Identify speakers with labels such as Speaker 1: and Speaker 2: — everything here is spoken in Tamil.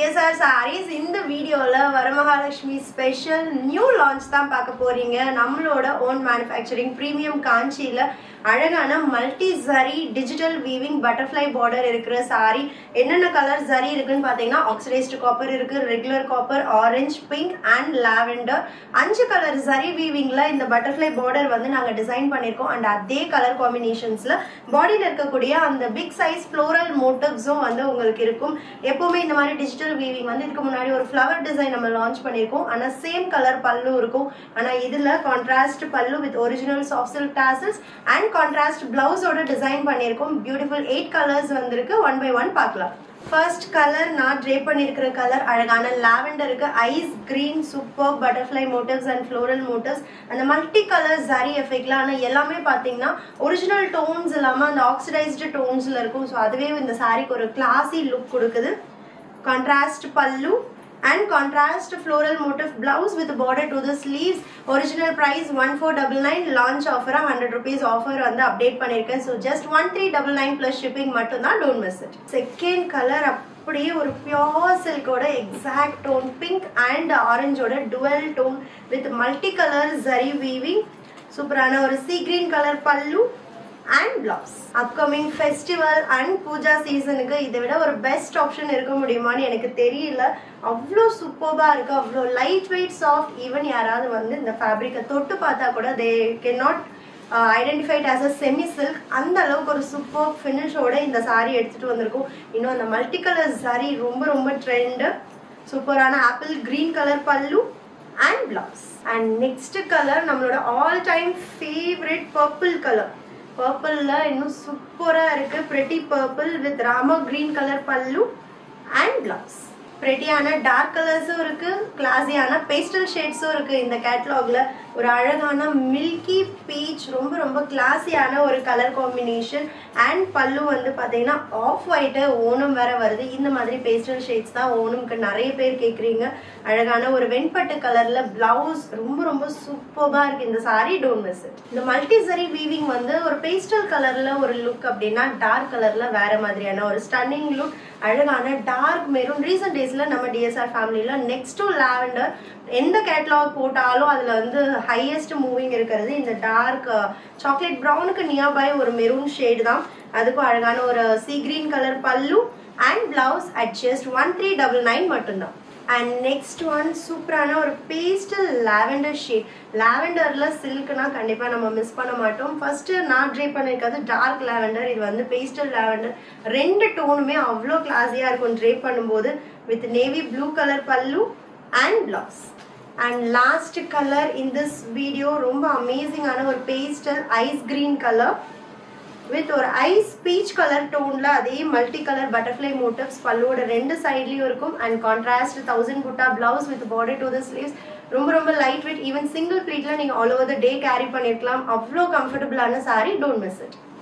Speaker 1: டிஎஸ்ஆர் சாரீஸ் இந்த வீடியோவில் வரமகாலட்சுமி ஸ்பெஷல் நியூ லான்ச் தான் பார்க்க போறீங்க நம்மளோட ஓன் மேனுஃபேக்சரிங் ப்ரீமியம் காஞ்சியில் அழகான multi zari digital weaving butterfly border இருக்கிற சாரி என்னென்ன கலர் ஜரி இருக்குன்னு பார்த்தீங்கன்னா ஆக்சிடைஸ்டு காப்பர் இருக்கு regular copper orange pink and lavender அஞ்சு கலர் ஜரி வீவிங்ல இந்த பட்டர்ஃப்ளை பார்டர் வந்து நாங்கள் டிசைன் பண்ணியிருக்கோம் அண்ட் அதே கலர் காம்பினேஷன்ஸ்ல பாடியில் இருக்கக்கூடிய அந்த பிக் சைஸ் ஃப்ளோரல் மோட்டிவ்ஸும் வந்து உங்களுக்கு இருக்கும் எப்பவுமே இந்த மாதிரி டிஜிட்டல் வீவிங் வந்து இதுக்கு முன்னாடி ஒரு ஃப்ளவர் டிசைன் நம்ம லான்ச் பண்ணியிருக்கோம் ஆனால் சேம் கலர் பல்லு இருக்கும் ஆனால் இதில் contrast pallu with original soft silk tassels and contrast பிளவுஸோட டிசைன் பண்ணியிருக்கோம் பியூட்டிஃபுல் எயிட் கலர்ஸ் வந்திருக்கு ஒன் பை ஒன் பார்க்கலாம் ஃபர்ஸ்ட் கலர் நான் ட்ரே பண்ணியிருக்கிற கலர் அழகான லாவெண்டருக்கு ice green super butterfly motifs and floral motifs அந்த மல்டி கலர் ஜரி எஃபெக்ட்ல ஆனால் எல்லாமே பார்த்தீங்கன்னா ஒரிஜினல் டோன்ஸ் இல்லாமல் அந்த ஆக்சிடைஸ்டு டோன்ஸில் இருக்கும் ஸோ அதுவே இந்த சாரிக்கு ஒரு கிளாசி லுக் கொடுக்குது contrast pallu and contrast floral motif blouse with border to the sleeves original price 1499 launch offer 100 rupees offer வந்து அப்டேட் பண்ணிருக்கேன் so just 1399 plus shipping மட்டும் தான் don't miss it second color அப்படியே ஒரு பியோர் சில்கோட எக்ஸாக்ட் டோன் பிங்க் அண்ட் ஆரஞ்சோட dual tone with multi colour zari weaving சூப்பரான ஒரு sea green colour pallu and blouse upcoming festival and puja சீசனுக்கு இதை விட ஒரு பெஸ்ட் ஆப்ஷன் இருக்க முடியுமான்னு எனக்கு தெரியல அவ்வளோ சூப்பர்பாக இருக்குது அவ்வளோ லைட் வெயிட் சாஃப்ட் ஈவன் யாராவது வந்து இந்த ஃபேப்ரிக்கை தொட்டு பார்த்தா கூட they can not identified as a semi silk அந்த அளவுக்கு ஒரு சூப்பர் ஃபினிஷோட இந்த சாரீ எடுத்துகிட்டு வந்திருக்கும் இன்னும் அந்த மல்டி கலர் சாரீ ரொம்ப ரொம்ப ட்ரெண்டு சூப்பரான apple green colour pallu and blouse and next colour நம்மளோட all time favourite purple colour பர்பிளில் இன்னும் சூப்பராக இருக்குது pretty purple with Rama green colour pallu and blouse ப்ரெட்டியான டார்க் கலர்ஸும் இருக்குது கிளாஸியான பேஸ்டல் ஷேட்ஸும் இருக்குது இந்த கேட்லாகில் ஒரு அழகான மில்கி பீச் ரொம்ப ரொம்ப கிளாஸியான ஒரு கலர் காம்பினேஷன் அண்ட் பல்லு வந்து பார்த்தீங்கன்னா ஆஃப் ஒயிட்டு ஓணம் வேற வருது இந்த மாதிரி பேஸ்டல் ஷேட்ஸ் தான் ஓணம்க்கு நிறைய பேர் கேட்குறீங்க அழகான ஒரு வெண்பட்டு கலரில் பிளவுஸ் ரொம்ப ரொம்ப சூப்பராக இருக்குது இந்த சாரீ டோன்ட் மிஸ் இட் இந்த மல்டி சரி வீவிங் வந்து ஒரு பேஸ்டல் கலரில் ஒரு லுக் அப்படின்னா டார்க் கலரில் வேற மாதிரியான ஒரு ஸ்டன்னிங் லுக் அழகான டார்க் மெரூன் ரீசன்ட் டேஸில் நம்ம டிஎஸ்ஆர் ஃபேமிலியில் நெக்ஸ்ட் டு லாவெண்டர் எந்த கேட்லாக் போட்டாலும் அதில் வந்து ஹையஸ்ட் மூவிங் இருக்கிறது இந்த டார்க் சாக்லேட் ப்ரௌனுக்கு நியர்பை ஒரு மெரூன் ஷேடு தான் அதுக்கும் அழகான ஒரு sea green colour pallu and blouse at just one three double nine மட்டும்தான் அண்ட் நெக்ஸ்ட் ஒன் சூப்பரான ஒரு பேஸ்டல் லாவெண்டர் ஷேட் லாவெண்டரில் சில்க்னா கண்டிப்பாக நம்ம மிஸ் பண்ண மாட்டோம் ஃபர்ஸ்ட்டு நான் ட்ரை பண்ணியிருக்கிறது டார்க் லாவெண்டர் இது வந்து பேஸ்டல் லாவெண்டர் ரெண்டு டோனுமே அவ்வளோ கிளாஸியாக இருக்கும் ட்ரை பண்ணும்போது with navy blue colour pallu and blouse and last colour in this video ரொம்ப அமேசிங்கான ஒரு pastel ice green colour with ஒரு ஐஸ் பீச் கலர் டோன்ல அதே மல்டி கலர் பட்டர்ஃப்ளை மோட்டிவ்ஸ் பல்லோட ரெண்டு சைட்லயும் இருக்கும் and contrast thousand butta blouse with border to the sleeves ரொம்ப ரொம்ப லைட் வெயிட் ஈவன் சிங்கிள் ப்ளீட்ல நீங்க all over the day carry பண்ணிருக்கலாம் அவ்வளோ கம்ஃபர்டபுளான சாரி டோன்ட் மிஸ் இட்